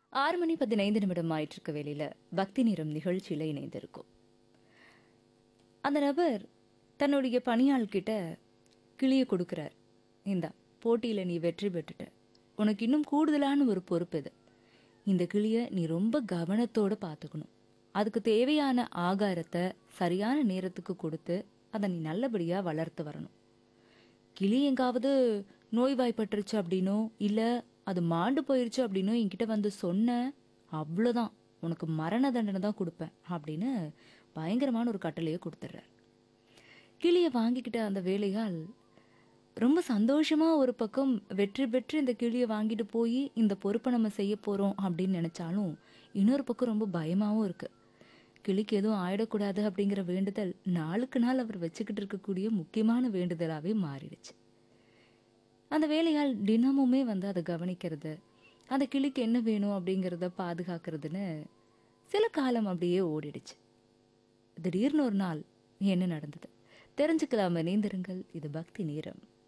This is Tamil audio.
ஆறு மணி பதினைந்து நிமிடம் ஆயிட்டிருக்க வேலையில பக்தி நிறம் நிகழ்ச்சியில இணைந்திருக்கும் அந்த நபர் தன்னுடைய பணியாள் கிட்ட கிளிய கொடுக்கிறார் இந்தா போட்டியில நீ வெற்றி பெற்றுட்ட உனக்கு இன்னும் கூடுதலான ஒரு பொறுப்பு இது இந்த கிளிய நீ ரொம்ப கவனத்தோட பார்த்துக்கணும் அதுக்கு தேவையான ஆகாரத்தை சரியான நேரத்துக்கு கொடுத்து அதை நீ நல்லபடியா வளர்த்து வரணும் கிளி எங்காவது நோய்வாய்ப்பட்டுருச்சு அப்படின்னோ இல்ல அது மாண்டு போயிருச்சு அப்படின்னோ என்கிட்ட வந்து சொன்ன அவ்வளோதான் உனக்கு மரண தண்டனை தான் கொடுப்பேன் அப்படின்னு பயங்கரமான ஒரு கட்டளையை கொடுத்துட்றார் கிளியை வாங்கிக்கிட்ட அந்த வேலையால் ரொம்ப சந்தோஷமா ஒரு பக்கம் வெற்றி பெற்று இந்த கிளியை வாங்கிட்டு போய் இந்த பொறுப்பை நம்ம செய்ய போறோம் அப்படின்னு நினைச்சாலும் இன்னொரு பக்கம் ரொம்ப பயமாவும் இருக்கு கிளிக்கு எதுவும் ஆயிடக்கூடாது அப்படிங்கிற வேண்டுதல் நாளுக்கு நாள் அவர் வச்சுக்கிட்டு இருக்கக்கூடிய முக்கியமான வேண்டுதலாவே மாறிடுச்சு அந்த வேலையால் தினமுமே வந்து அதை கவனிக்கிறது அந்த கிளிக்கு என்ன வேணும் அப்படிங்கிறத பாதுகாக்கிறதுன்னு சில காலம் அப்படியே ஓடிடுச்சு திடீர்னு ஒரு நாள் என்ன நடந்தது தெரிஞ்சுக்கலாம் இணைந்திருங்கள் இது பக்தி நேரம்